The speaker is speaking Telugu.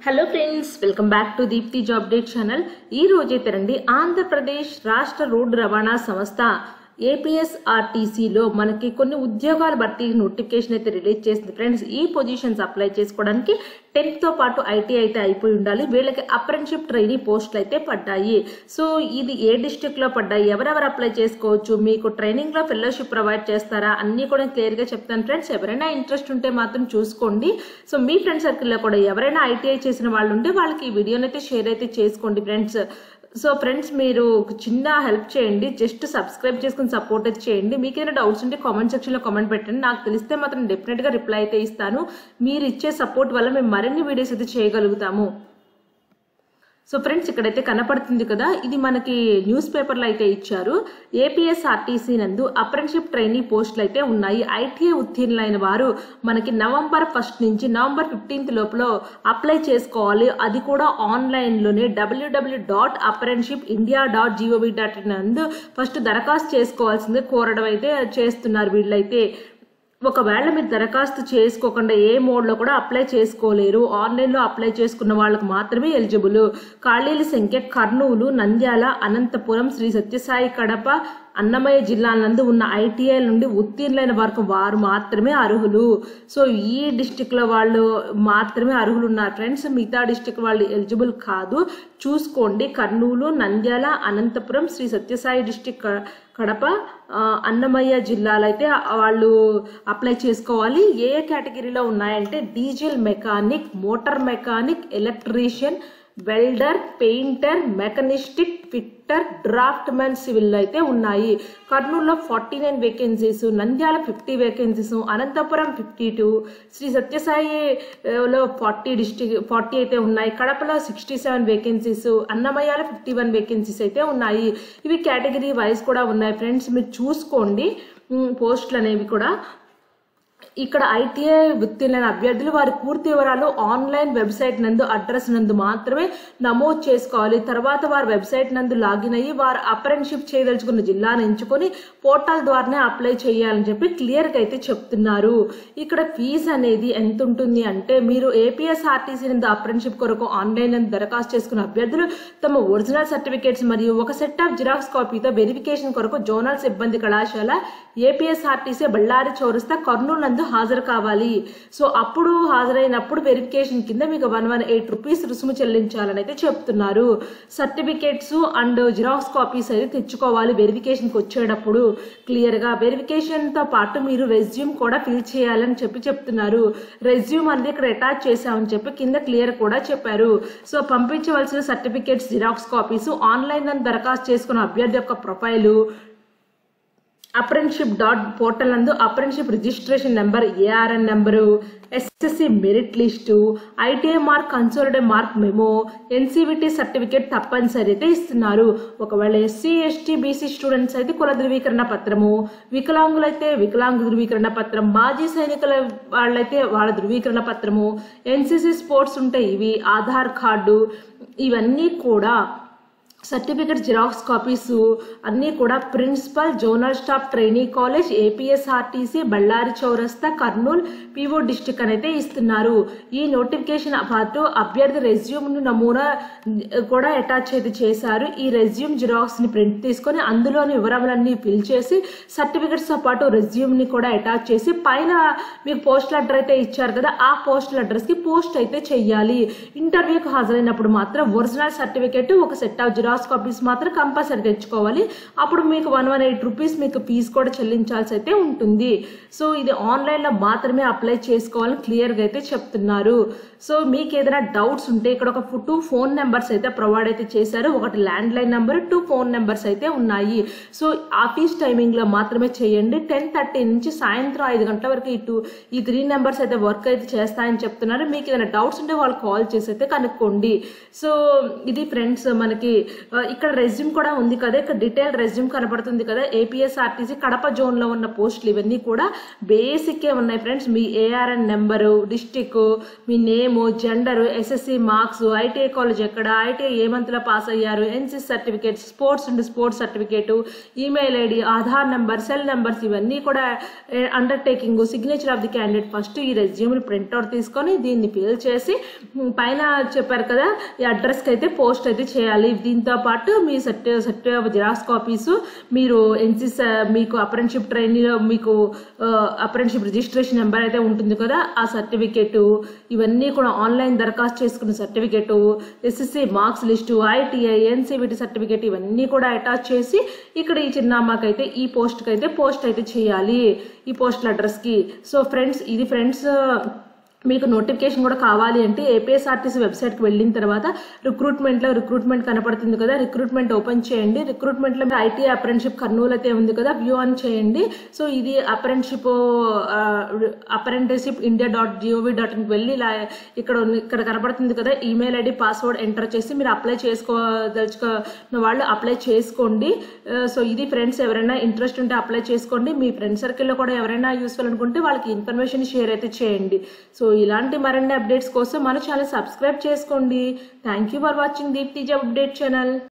hello friends welcome back to Deepti job update channel ఈ రోజైతే రండి ఆంధ్రప్రదేశ్ రాష్ట్ర రోడ్డు రవాణా సంస్థ ఏపీఎస్ఆర్టీసీలో మనకి కొన్ని ఉద్యోగాల భర్తీ నోటిఫికేషన్ అయితే రిలీజ్ చేసింది ఫ్రెండ్స్ ఈ పొజిషన్స్ అప్లై చేసుకోవడానికి టెన్త్ తో పాటు ఐటీ అయితే అయిపోయి ఉండాలి వీళ్ళకి అప్రెంటిషిప్ ట్రైనీ పోస్టులు అయితే పడ్డాయి సో ఇది ఏ డిస్ట్రిక్ట్ లో పడ్డాయి ఎవరెవరు అప్లై చేసుకోవచ్చు మీకు ట్రైనింగ్ లో ఫెలోషిప్ ప్రొవైడ్ చేస్తారా అన్ని కూడా క్లియర్ గా చెప్తాను ఫ్రెండ్స్ ఎవరైనా ఇంట్రెస్ట్ ఉంటే మాత్రం చూసుకోండి సో మీ ఫ్రెండ్ సర్కిల్లో కూడా ఎవరైనా ఐటీఐ చేసిన వాళ్ళు ఉంటే వాళ్ళకి ఈ వీడియోని అయితే షేర్ అయితే చేసుకోండి ఫ్రెండ్స్ సో ఫ్రెండ్స్ మీరు ఒక చిన్న హెల్ప్ చేయండి జస్ట్ సబ్స్క్రైబ్ చేసుకుని సపోర్ట్ అయితే చేయండి మీకు ఏదైనా డౌట్స్ ఉంటే కామెంట్ సెక్షన్లో కామెంట్ పెట్టండి నాకు తెలిస్తే మాత్రం డెఫినెట్గా రిప్లై అయితే ఇస్తాను మీరు ఇచ్చే సపోర్ట్ వల్ల మేము మరిన్ని వీడియోస్ అయితే చేయగలుగుతాము సో ఫ్రెండ్స్ ఇక్కడైతే కనపడుతుంది కదా ఇది మనకి న్యూస్ పేపర్లో అయితే ఇచ్చారు ఏపీఎస్ఆర్టీసీ నందు అప్రెంటిషిప్ ట్రైనీ పోస్టులు అయితే ఉన్నాయి ఐటీఐ ఉత్తీర్ణులైన వారు మనకి నవంబర్ ఫస్ట్ నుంచి నవంబర్ ఫిఫ్టీన్త్ లోపల అప్లై చేసుకోవాలి అది కూడా ఆన్లైన్లోనే WW dot apprenticeship India dot GOV dot in నందు ఫస్ట్ దరఖాస్తు చేసుకోవాల్సిందే కోరడం అయితే చేస్తున్నారు వీళ్ళైతే ఒకవేళ మీరు దరఖాస్తు చేసుకోకుండా ఏ మోడ్లో కూడా అప్లై చేసుకోలేరు ఆన్లైన్లో అప్లై చేసుకున్న వాళ్ళకి మాత్రమే ఎలిజిబుల్ ఖాళీల సంఖ్య కర్నూలు నంద్యాల అనంతపురం శ్రీ సత్యసాయి కడప అన్నమయ్య జిల్లాల నందు ఉన్న ఐటీఐ నుండి ఉత్తీర్ణులైన వరకు వారు మాత్రమే అర్హులు సో ఈ డిస్టిక్లో వాళ్ళు మాత్రమే అర్హులు ఉన్నారు ఫ్రెండ్స్ మిగతా డిస్టిక్ వాళ్ళు ఎలిజిబుల్ కాదు చూసుకోండి కర్నూలు నంద్యాల అనంతపురం శ్రీ సత్యసాయి డిస్టిక్ కడప అన్నమయ్య జిల్లాలో అయితే వాళ్ళు అప్లై చేసుకోవాలి ఏ ఏ కేటగిరీలో ఉన్నాయంటే diesel mechanic motor mechanic electrician welder painter machinist fitter draughtsman civil అయితే ఉన్నాయి కర్నూలులో forty nine vacancies Nandyal fifty vacancies Anantapur fifty two Sri సత్యసాయిలో ఫార్టీ డిస్టిక్ ఫార్టీ అయితే ఉన్నాయి కడపలో సిక్స్టీ సెవెన్ వేకెన్సీస్ అన్నమయ్యలో ఫిఫ్టీ వన్ వేకెన్సీస్ అయితే ఉన్నాయి ఇవి కేటగిరీ వైజ్ కూడా ఉన్నాయి ఫ్రెండ్స్ మీరు చూసుకోండి పోస్టులు అనేవి కూడా ఇక్కడ ఐటీఐ ఉత్తీర్ణైన అభ్యర్థులు వారి పూర్తి వివరాలు ఆన్లైన్ వెబ్సైట్ నందు అడ్రస్ నందు మాత్రమే నమోదు చేసుకోవాలి తర్వాత వారి వెబ్సైట్ నందు లాగిన్ అయ్యి వారు అప్రెంటిషిప్ చేయదలుచుకున్న జిల్లాను ఎంచుకొని పోర్టల్ ద్వారానే అప్లై చేయాలని చెప్పి క్లియర్గా అయితే చెప్తున్నారు ఇక్కడ ఫీజు అనేది ఎంత ఉంటుంది అంటే మీరు ఏపీఎస్ఆర్టీసీ నందు అప్రెంటిషిప్ కొరకు ఆన్లైన్ నందు దరఖాస్తు చేసుకున్న అభ్యర్థులు తమ ఒరిజినల్ సర్టిఫికేట్స్ మరియు ఒక సెట్ ఆఫ్ జిరాక్స్ కాపీతో వెరిఫికేషన్ కొరకు జోనల్ సిబ్బంది కళాశాల ఏపీఎస్ఆర్టీసీ బళ్ళారి చౌరస్తా కర్నూలు నందు హాజరు కావాలి సో అప్పుడు హాజరైనప్పుడు వెరిఫికేషన్ కింద మీకు వన్ వన్ ఎయిట్ రూపీస్ రుసుము చెల్లించాలని అయితే చెప్తున్నారు సర్టిఫికేట్స్ అండ్ జిరాక్స్ కాపీస్ అయితే తెచ్చుకోవాలి వెరిఫికేషన్కి వచ్చేటప్పుడు క్లియర్గా వెరిఫికేషన్తో పాటు మీరు రెజ్యూమ్ కూడా ఫిల్ చేయాలని చెప్పి చెప్తున్నారు రెజ్యూమ్ అనేది ఇక్కడ అటాచ్ చేసామని చెప్పి కింద క్లియర్ కూడా చెప్పారు సో పంపించవలసిన సర్టిఫికేట్స్ జిరాక్స్ కాపీస్ ఆన్లైన్ దరఖాస్తు చేసుకున్న అభ్యర్థి యొక్క ప్రొఫైలు అప్రెంటిషిప్ డాట్ పోర్టల్ నందు apprenticeship registration number ARN number SSC merit list ITI mark consolidated mark memo NCVT certificate తప్పనిసరి అయితే ఇస్తున్నారు ఒకవేళ ఎస్సీ ఎస్టీ బీసీ స్టూడెంట్స్ అయితే కుల ధృవీకరణ పత్రము వికలాంగులైతే వికలాంగు ధృవీకరణ పత్రం మాజీ సైనికుల వాళ్ళైతే వాళ్ళ ధృవీకరణ పత్రము ఎన్సీసీ స్పోర్ట్స్ ఉంటే ఇవి ఆధార్ కార్డు ఇవన్నీ కూడా సర్టిఫికెట్ జిరాక్స్ కాపీస్ అన్నీ కూడా principal zonal staff training college APSRTC Ballari చౌరస్తా కర్నూలు పీఓ డిస్టిక్ అని అయితే ఇస్తున్నారు ఈ నోటిఫికేషన్ పాటు అభ్యర్థి రెజ్యూమ్ నమూనా కూడా అటాచ్ అయితే చేశారు ఈ రెజ్యూమ్ జిరాక్స్ ని ప్రింట్ తీసుకొని అందులోని వివరాలన్నీ ఫిల్ చేసి సర్టిఫికెట్స్ తో పాటు రెజ్యూమ్ ని కూడా అటాచ్ చేసి పైన మీకు పోస్టల్ అడ్రస్ అయితే ఇచ్చారు కదా ఆ పోస్టల్ అడ్రస్ కి పోస్ట్ అయితే చెయ్యాలి ఇంటర్వ్యూకి హాజరైనప్పుడు మాత్రం ఒరిజినల్ సర్టిఫికెట్ ఒక set of xerox xerox copies మాత్రం కంపల్సరీ తెచ్చుకోవాలి అప్పుడు మీకు వన్ వన్ ఎయిట్ రూపీస్ మీకు ఫీజు కూడా చెల్లించాల్సి అయితే ఉంటుంది సో ఇది ఆన్లైన్లో మాత్రమే అప్లై చేసుకోవాలని క్లియర్గా అయితే చెప్తున్నారు సో మీకు ఏదైనా డౌట్స్ ఉంటే ఇక్కడ ఒక టూ ఫోన్ నెంబర్స్ అయితే ప్రొవైడ్ అయితే చేశారు ఒకటి landline number two phone numbers అయితే ఉన్నాయి సో ఆఫీస్ టైమింగ్లో మాత్రమే చేయండి టెన్ థర్టీ నుంచి సాయంత్రం ఐదు గంటల వరకు ఈ టూ ఈ త్రీ నెంబర్స్ అయితే వర్క్ అయితే చేస్తాయని చెప్తున్నారు మీకు ఏదైనా డౌట్స్ ఉంటే వాళ్ళు కాల్ చేసి అయితే కనుక్కోండి సో ఇది ఫ్రెండ్స్ మనకి ఆ, ఇక్కడ రెజ్యూమ్ కూడా ఉంది కదా ఇక్కడ డీటెయిల్ రెజ్యూమ్ కనబడుతుంది కదా ఏపీఎస్ఆర్టీసీ కడప జోన్ లో ఉన్న పోస్టులు ఇవన్నీ కూడా బేసిక్ ఉన్నాయి ఫ్రెండ్స్ మీ ఏఆర్ఎన్ నెంబరు డిస్టిక్ మీ name gender SSC marks ITI college ఎక్కడ ఐటీఐ ఏ మంత్ లో పాస్ అయ్యారు NCC certificate sports and sports certificate email ID Aadhaar number cell numbers ఇవన్నీ కూడా undertaking signature of the candidate first ఈ రెజ్యూమ్ ప్రింట్అవుట్ తీసుకొని దీన్ని ఫిల్ చేసి ఉమ్, పైన చెప్పారు కదా ఈ అడ్రస్కి అయితే పోస్ట్ అయితే చేయాలి దీంతో పాటు మీ సర్టి సర్టి జిరాక్స్ కాపీస్ మీరు ఎన్సీస్ మీకు అప్రెంటిషిప్ ట్రైనింగ్ మీకు అప్రెంటిషిప్ రిజిస్ట్రేషన్ నెంబర్ అయితే ఉంటుంది కదా ఆ సర్టిఫికేట్ ఇవన్నీ కూడా ఆన్లైన్ దరఖాస్తు చేసుకున్న certificate SSC marks list ITI NCVT certificate ఇవన్నీ కూడా అటాచ్ చేసి ఇక్కడ ఈ చిరునామాకైతే ఈ పోస్ట్కి అయితే పోస్ట్ అయితే చేయాలి ఈ పోస్టల్ అడ్రస్కి సో ఫ్రెండ్స్ ఇది ఫ్రెండ్స్ మీకు నోటిఫికేషన్ కూడా కావాలి అంటే ఏపీఎస్ఆర్టీసీ వెబ్సైట్కి వెళ్ళిన తర్వాత రిక్రూట్మెంట్లో రిక్రూట్మెంట్ కనపడుతుంది కదా రిక్రూట్మెంట్ ఓపెన్ చేయండి రిక్రూట్మెంట్లో ఐటీ అప్రెంటిషిప్ కర్నూలు అయితే ఉంది కదా వ్యూ ఆన్ చేయండి సో ఇది apprenticeship apprenticeship India dot gov dot ఇన్కి వెళ్ళి ఇలా ఇక్కడ ఉంది- ఇక్కడ కనపడుతుంది కదా ఈమెయిల్ ఐడి పాస్వర్డ్ ఎంటర్ చేసి మీరు అప్లై చేసుకోదలుచుకున్న వాళ్ళు అప్లై చేసుకోండి ఆ, సో ఇది ఫ్రెండ్స్ ఎవరైనా ఇంట్రెస్ట్ ఉంటే అప్లై చేసుకోండి మీ ఫ్రెండ్ సర్కిల్లో కూడా ఎవరైనా యూస్ఫుల్ అనుకుంటే వాళ్ళకి ఇన్ఫర్మేషన్ షేర్ అయితే చేయండి సో ఇలాంటి మరిన్ని అప్డేట్స్ కోసం మన ఛానల్ సబ్స్క్రైబ్ చేసుకోండి thank you for watching Deepthi job update channel